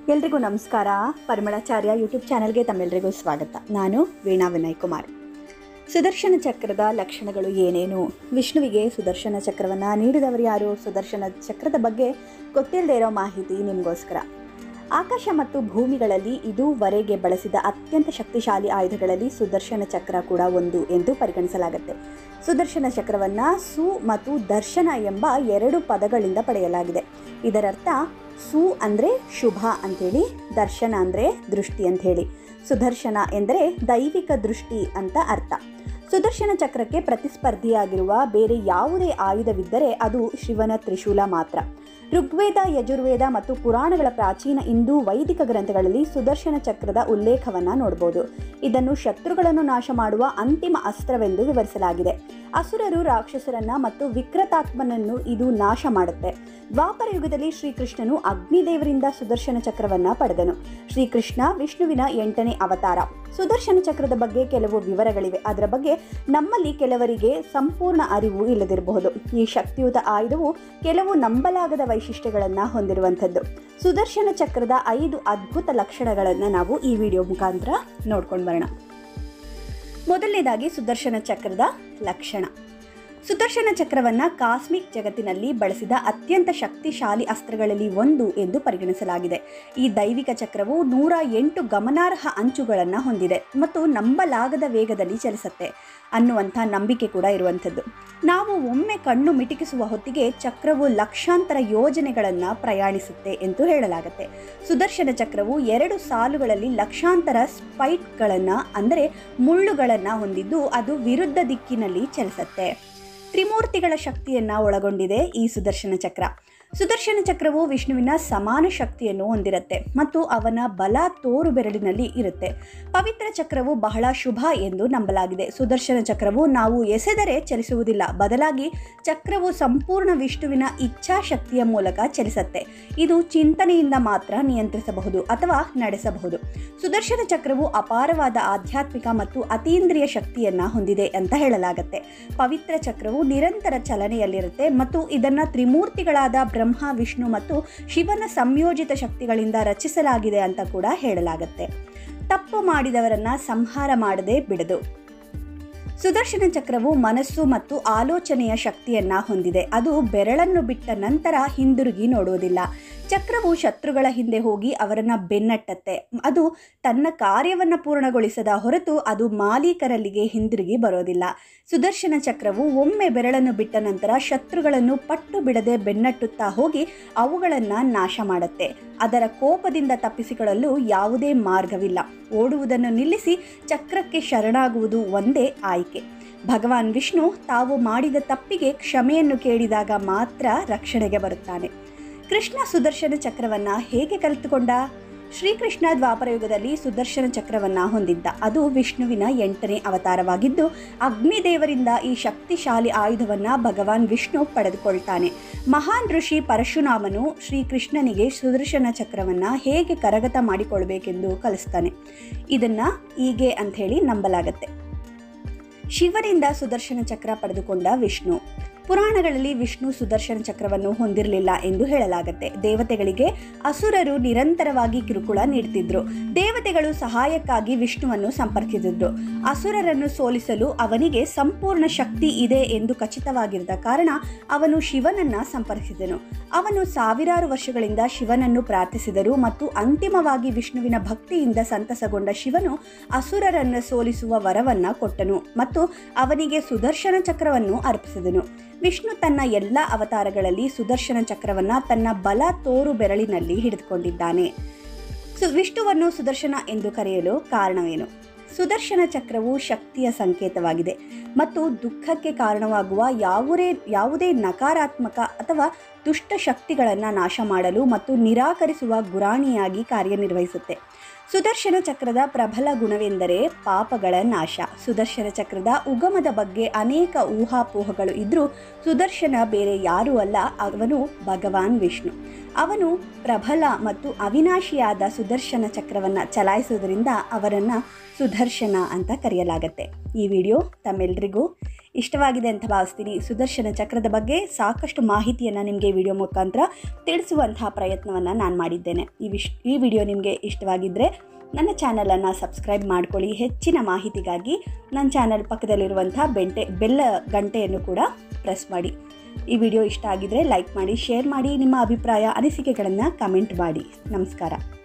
ಎಲ್ರಿಗೂ ನಮಸ್ಕಾರ ಪರಿಮಳಾಚಾರ್ಯ ಯೂಟ್ಯೂಬ್ ಚಾನಲ್ಗೆ ತಮ್ಮೆಲ್ಲರಿಗೂ ಸ್ವಾಗತ ನಾನು ವೀಣಾ ವಿನಯ್ ಕುಮಾರ್ ಸುದರ್ಶನ ಚಕ್ರದ ಲಕ್ಷಣಗಳು ಏನೇನು ವಿಷ್ಣುವಿಗೆ ಸುದರ್ಶನ ಚಕ್ರವನ್ನು ನೀಡಿದವರು ಯಾರು ಸುದರ್ಶನ ಚಕ್ರದ ಬಗ್ಗೆ ಗೊತ್ತಿಲ್ಲದೆ ಇರೋ ಮಾಹಿತಿ ನಿಮಗೋಸ್ಕರ ಆಕಾಶ ಮತ್ತು ಭೂಮಿಗಳಲ್ಲಿ ಇದುವರೆಗೆ ಬಳಸಿದ ಅತ್ಯಂತ ಶಕ್ತಿಶಾಲಿ ಆಯುಧಗಳಲ್ಲಿ ಸುದರ್ಶನ ಚಕ್ರ ಕೂಡ ಒಂದು ಎಂದು ಪರಿಗಣಿಸಲಾಗುತ್ತೆ ಸುದರ್ಶನ ಚಕ್ರವನ್ನು ಸು ಮತ್ತು ದರ್ಶನ ಎಂಬ ಎರಡು ಪದಗಳಿಂದ ಪಡೆಯಲಾಗಿದೆ ಇದರರ್ಥ ಸು ಅಂದರೆ ಶುಭ ಅಂಥೇಳಿ ದರ್ಶನ ಅಂದರೆ ದೃಷ್ಟಿ ಅಂಥೇಳಿ ಸುದರ್ಶನ ಎಂದರೆ ದೈವಿಕ ದೃಷ್ಟಿ ಅಂತ ಅರ್ಥ ಸುದರ್ಶನ ಚಕ್ರಕ್ಕೆ ಪ್ರತಿಸ್ಪರ್ಧಿಯಾಗಿರುವ ಬೇರೆ ಯಾವುದೇ ಆಯುಧವಿದ್ದರೆ ಅದು ಶಿವನ ತ್ರಿಶೂಲ ಮಾತ್ರ ಋಗ್ವೇದ ಯಜುರ್ವೇದ ಮತ್ತು ಪುರಾಣಗಳ ಪ್ರಾಚೀನ ಹಿಂದೂ ವೈದಿಕ ಗ್ರಂಥಗಳಲ್ಲಿ ಸುದರ್ಶನ ಚಕ್ರದ ಉಲ್ಲೇಖವನ್ನು ನೋಡಬಹುದು ಇದನ್ನು ಶತ್ರುಗಳನ್ನು ನಾಶ ಮಾಡುವ ಅಂತಿಮ ಅಸ್ತ್ರವೆಂದು ವಿವರಿಸಲಾಗಿದೆ ಅಸುರರು ರಾಕ್ಷಸರನ್ನ ಮತ್ತು ವಿಕ್ರತಾತ್ಮನನ್ನು ಇದು ನಾಶ ಮಾಡುತ್ತೆ ದ್ವಾಪರ ಯುಗದಲ್ಲಿ ಶ್ರೀಕೃಷ್ಣನು ಅಗ್ನಿದೇವರಿಂದ ಸುದರ್ಶನ ಚಕ್ರವನ್ನ ಪಡೆದನು ಶ್ರೀಕೃಷ್ಣ ವಿಷ್ಣುವಿನ ಎಂಟನೇ ಅವತಾರ ಸುದರ್ಶನ ಚಕ್ರದ ಬಗ್ಗೆ ಕೆಲವು ವಿವರಗಳಿವೆ ಅದರ ಬಗ್ಗೆ ನಮ್ಮಲ್ಲಿ ಕೆಲವರಿಗೆ ಸಂಪೂರ್ಣ ಅರಿವು ಇಲ್ಲದಿರಬಹುದು ಈ ಶಕ್ತಿಯುತ ಆಯುಧವು ಕೆಲವು ನಂಬಲಾಗದ ವೈಶಿಷ್ಟ್ಯಗಳನ್ನು ಹೊಂದಿರುವಂಥದ್ದು ಸುದರ್ಶನ ಚಕ್ರದ ಐದು ಅದ್ಭುತ ಲಕ್ಷಣಗಳನ್ನು ನಾವು ಈ ವಿಡಿಯೋ ಮುಖಾಂತರ ನೋಡ್ಕೊಂಡು ಬರೋಣ ಮೊದಲನೇದಾಗಿ ಸುದರ್ಶನ ಚಕ್ರದ ಲಕ್ಷಣ ಸುದರ್ಶನ ಚಕ್ರವನ್ನು ಕಾಸ್ಮಿಕ್ ಜಗತ್ತಿನಲ್ಲಿ ಬಳಸಿದ ಅತ್ಯಂತ ಶಕ್ತಿಶಾಲಿ ಅಸ್ತ್ರಗಳಲ್ಲಿ ಒಂದು ಎಂದು ಪರಿಗಣಿಸಲಾಗಿದೆ ಈ ದೈವಿಕ ಚಕ್ರವು ನೂರ ಎಂಟು ಗಮನಾರ್ಹ ಅಂಚುಗಳನ್ನು ಹೊಂದಿದೆ ಮತ್ತು ನಂಬಲಾಗದ ವೇಗದಲ್ಲಿ ಚಲಿಸುತ್ತೆ ಅನ್ನುವಂಥ ನಂಬಿಕೆ ಕೂಡ ಇರುವಂಥದ್ದು ನಾವು ಒಮ್ಮೆ ಕಣ್ಣು ಮಿಟಿಕಿಸುವ ಹೊತ್ತಿಗೆ ಚಕ್ರವು ಲಕ್ಷಾಂತರ ಯೋಜನೆಗಳನ್ನು ಪ್ರಯಾಣಿಸುತ್ತೆ ಎಂದು ಹೇಳಲಾಗುತ್ತೆ ಸುದರ್ಶನ ಚಕ್ರವು ಎರಡು ಸಾಲುಗಳಲ್ಲಿ ಲಕ್ಷಾಂತರ ಸ್ಪೈಟ್ಗಳನ್ನು ಅಂದರೆ ಮುಳ್ಳುಗಳನ್ನು ಹೊಂದಿದ್ದು ಅದು ವಿರುದ್ಧ ದಿಕ್ಕಿನಲ್ಲಿ ಚಲಿಸುತ್ತೆ ತ್ರಿಮೂರ್ತಿಗಳ ಶಕ್ತಿಯನ್ನು ಒಳಗೊಂಡಿದೆ ಈ ಸುದರ್ಶನ ಚಕ್ರ ಸುದರ್ಶನ ಚಕ್ರವು ವಿಷ್ಣುವಿನ ಸಮಾನ ಶಕ್ತಿಯನ್ನು ಹೊಂದಿರುತ್ತೆ ಮತ್ತು ಅವನ ಬಲ ತೋರು ಬೆರಳಿನಲ್ಲಿ ಇರುತ್ತೆ ಪವಿತ್ರ ಚಕ್ರವು ಬಹಳ ಶುಭ ಎಂದು ನಂಬಲಾಗಿದೆ ಸುದರ್ಶನ ಚಕ್ರವು ನಾವು ಎಸೆದರೆ ಚಲಿಸುವುದಿಲ್ಲ ಬದಲಾಗಿ ಚಕ್ರವು ಸಂಪೂರ್ಣ ವಿಷ್ಣುವಿನ ಇಚ್ಛಾಶಕ್ತಿಯ ಮೂಲಕ ಚಲಿಸುತ್ತೆ ಇದು ಚಿಂತನೆಯಿಂದ ಮಾತ್ರ ನಿಯಂತ್ರಿಸಬಹುದು ಅಥವಾ ನಡೆಸಬಹುದು ಸುದರ್ಶನ ಚಕ್ರವು ಅಪಾರವಾದ ಆಧ್ಯಾತ್ಮಿಕ ಮತ್ತು ಅತೀಂದ್ರಿಯ ಶಕ್ತಿಯನ್ನ ಹೊಂದಿದೆ ಅಂತ ಹೇಳಲಾಗುತ್ತೆ ಪವಿತ್ರ ಚಕ್ರವು ನಿರಂತರ ಚಲನೆಯಲ್ಲಿರುತ್ತೆ ಮತ್ತು ಇದನ್ನ ತ್ರಿಮೂರ್ತಿಗಳಾದ ಬ್ರಹ್ಮ ವಿಷ್ಣು ಮತ್ತು ಶಿವನ ಸಂಯೋಜಿತ ಶಕ್ತಿಗಳಿಂದ ರಚಿಸಲಾಗಿದೆ ಅಂತ ಕೂಡ ಹೇಳಲಾಗುತ್ತೆ ತಪ್ಪು ಮಾಡಿದವರನ್ನ ಸಂಹಾರ ಮಾಡದೆ ಬಿಡದು ಸುದರ್ಶನ ಚಕ್ರವು ಮನಸ್ಸು ಮತ್ತು ಆಲೋಚನೆಯ ಶಕ್ತಿಯನ್ನ ಹೊಂದಿದೆ ಅದು ಬೆರಳನ್ನು ಬಿಟ್ಟ ನಂತರ ಹಿಂದಿರುಗಿ ನೋಡುವುದಿಲ್ಲ ಚಕ್ರವು ಶತ್ರುಗಳ ಹಿಂದೆ ಹೋಗಿ ಅವರನ್ನ ಬೆನ್ನಟ್ಟತ್ತೆ ಅದು ತನ್ನ ಕಾರ್ಯವನ್ನು ಪೂರ್ಣಗೊಳಿಸದ ಹೊರತು ಅದು ಮಾಲೀಕರಲ್ಲಿಗೆ ಹಿಂದಿರುಗಿ ಬರೋದಿಲ್ಲ ಸುದರ್ಶನ ಚಕ್ರವು ಒಮ್ಮೆ ಬೆರಳನ್ನು ಬಿಟ್ಟ ನಂತರ ಶತ್ರುಗಳನ್ನು ಪಟ್ಟು ಬಿಡದೆ ಬೆನ್ನಟ್ಟುತ್ತಾ ಹೋಗಿ ಅವುಗಳನ್ನು ನಾಶ ಮಾಡುತ್ತೆ ಅದರ ಕೋಪದಿಂದ ತಪ್ಪಿಸಿಕೊಳ್ಳಲು ಯಾವುದೇ ಮಾರ್ಗವಿಲ್ಲ ಓಡುವುದನ್ನು ನಿಲ್ಲಿಸಿ ಚಕ್ರಕ್ಕೆ ಶರಣಾಗುವುದು ಒಂದೇ ಆಯ್ಕೆ ಭಗವಾನ್ ವಿಷ್ಣು ತಾವು ಮಾಡಿದ ತಪ್ಪಿಗೆ ಕ್ಷಮೆಯನ್ನು ಕೇಳಿದಾಗ ಮಾತ್ರ ರಕ್ಷಣೆಗೆ ಬರುತ್ತಾನೆ ಕೃಷ್ಣ ಸುದರ್ಶನ ಚಕ್ರವನ್ನ ಹೇಗೆ ಕಲಿತುಕೊಂಡ ಶ್ರೀಕೃಷ್ಣ ದ್ವಾಪರ ಯುಗದಲ್ಲಿ ಸುದರ್ಶನ ಚಕ್ರವನ್ನ ಹೊಂದಿದ್ದ ಅದು ವಿಷ್ಣುವಿನ ಎಂಟನೇ ಅವತಾರವಾಗಿದ್ದು ಅಗ್ನಿದೇವರಿಂದ ಈ ಶಕ್ತಿಶಾಲಿ ಆಯುಧವನ್ನ ಭಗವಾನ್ ವಿಷ್ಣು ಪಡೆದುಕೊಳ್ತಾನೆ ಮಹಾನ್ ಋಷಿ ಪರಶುರಾಮನು ಶ್ರೀಕೃಷ್ಣನಿಗೆ ಸುದರ್ಶನ ಚಕ್ರವನ್ನ ಹೇಗೆ ಕರಗತ ಮಾಡಿಕೊಳ್ಬೇಕೆಂದು ಕಲಿಸ್ತಾನೆ ಇದನ್ನ ಹೀಗೆ ಅಂತ ಹೇಳಿ ನಂಬಲಾಗತ್ತೆ ಶಿವನಿಂದ ಸುದರ್ಶನ ಚಕ್ರ ಪಡೆದುಕೊಂಡ ವಿಷ್ಣು ಪುರಾಣಗಳಲ್ಲಿ ವಿಷ್ಣು ಸುದರ್ಶನ ಚಕ್ರವನ್ನು ಹೊಂದಿರಲಿಲ್ಲ ಎಂದು ಹೇಳಲಾಗುತ್ತೆ ದೇವತೆಗಳಿಗೆ ಅಸುರರು ನಿರಂತರವಾಗಿ ಕಿರುಕುಳ ನೀಡುತ್ತಿದ್ರು ದೇವತೆಗಳು ಸಹಾಯಕ್ಕಾಗಿ ವಿಷ್ಣುವನ್ನು ಸಂಪರ್ಕಿಸಿದ್ರು ಅಸುರರನ್ನು ಸೋಲಿಸಲು ಅವನಿಗೆ ಸಂಪೂರ್ಣ ಶಕ್ತಿ ಇದೆ ಎಂದು ಖಚಿತವಾಗಿರದ ಕಾರಣ ಅವನು ಶಿವನನ್ನ ಸಂಪರ್ಕಿಸಿದನು ಅವನು ಸಾವಿರಾರು ವರ್ಷಗಳಿಂದ ಶಿವನನ್ನು ಪ್ರಾರ್ಥಿಸಿದರು ಮತ್ತು ಅಂತಿಮವಾಗಿ ವಿಷ್ಣುವಿನ ಭಕ್ತಿಯಿಂದ ಸಂತಸಗೊಂಡ ಶಿವನು ಅಸುರರನ್ನು ಸೋಲಿಸುವ ವರವನ್ನ ಕೊಟ್ಟನು ಮತ್ತು ಅವನಿಗೆ ಸುದರ್ಶನ ಚಕ್ರವನ್ನು ಅರ್ಪಿಸಿದನು ವಿಷ್ಣು ತನ್ನ ಎಲ್ಲ ಅವತಾರಗಳಲ್ಲಿ ಸುದರ್ಶನ ಚಕ್ರವನ್ನ ತನ್ನ ಬಲ ತೋರು ಬೆರಳಿನಲ್ಲಿ ಹಿಡಿದುಕೊಂಡಿದ್ದಾನೆ ಸು ವಿಷ್ಣುವನ್ನು ಸುದರ್ಶನ ಎಂದು ಕರೆಯಲು ಕಾರಣವೇನು ಸುದರ್ಶನ ಚಕ್ರವು ಶಕ್ತಿಯ ಸಂಕೇತವಾಗಿದೆ ಮತ್ತು ದುಃಖಕ್ಕೆ ಕಾರಣವಾಗುವ ಯಾವುದೇ ಯಾವುದೇ ನಕಾರಾತ್ಮಕ ಅಥವಾ ದುಷ್ಟ ಶಕ್ತಿಗಳನ್ನು ನಾಶ ಮಾಡಲು ಮತ್ತು ನಿರಾಕರಿಸುವ ಗುರಾಣಿಯಾಗಿ ಕಾರ್ಯನಿರ್ವಹಿಸುತ್ತೆ ಸುದರ್ಶನ ಚಕ್ರದ ಪ್ರಬಲ ಗುಣವೆಂದರೆ ಪಾಪಗಳ ನಾಶ ಸುದರ್ಶನ ಚಕ್ರದ ಉಗಮದ ಬಗ್ಗೆ ಅನೇಕ ಊಹಾಪೋಹಗಳು ಇದ್ದರೂ ಸುದರ್ಶನ ಬೇರೆ ಯಾರೂ ಅಲ್ಲ ಅವನು ಭಗವಾನ್ ವಿಷ್ಣು ಅವನು ಪ್ರಬಲ ಮತ್ತು ಅವಿನಾಶಿಯಾದ ಸುದರ್ಶನ ಚಕ್ರವನ್ನು ಚಲಾಯಿಸುವುದರಿಂದ ಅವರನ್ನು ಸುದರ್ಶನ ಅಂತ ಕರೆಯಲಾಗತ್ತೆ ಈ ವಿಡಿಯೋ ತಮ್ಮೆಲ್ಲರಿಗೂ ಇಷ್ಟವಾಗಿದೆ ಅಂತ ಭಾವಿಸ್ತೀನಿ ಸುದರ್ಶನ ಚಕ್ರದ ಬಗ್ಗೆ ಸಾಕಷ್ಟು ಮಾಹಿತಿಯನ್ನು ನಿಮಗೆ ವಿಡಿಯೋ ಮುಖಾಂತರ ತಿಳಿಸುವಂತಹ ಪ್ರಯತ್ನವನ್ನು ನಾನು ಮಾಡಿದ್ದೇನೆ ಈ ವಿಶ್ ಈ ವಿಡಿಯೋ ನಿಮಗೆ ಇಷ್ಟವಾಗಿದ್ದರೆ ನನ್ನ ಚಾನಲನ್ನು ಸಬ್ಸ್ಕ್ರೈಬ್ ಮಾಡ್ಕೊಳ್ಳಿ ಹೆಚ್ಚಿನ ಮಾಹಿತಿಗಾಗಿ ನನ್ನ ಚಾನಲ್ ಪಕ್ಕದಲ್ಲಿರುವಂಥ ಬೆಂಟೆ ಬೆಲ್ಲ ಗಂಟೆಯನ್ನು ಕೂಡ ಪ್ರೆಸ್ ಮಾಡಿ ಈ ವಿಡಿಯೋ ಇಷ್ಟ ಆಗಿದರೆ ಲೈಕ್ ಮಾಡಿ ಶೇರ್ ಮಾಡಿ ನಿಮ್ಮ ಅಭಿಪ್ರಾಯ ಅನಿಸಿಕೆಗಳನ್ನು ಕಮೆಂಟ್ ಮಾಡಿ ನಮಸ್ಕಾರ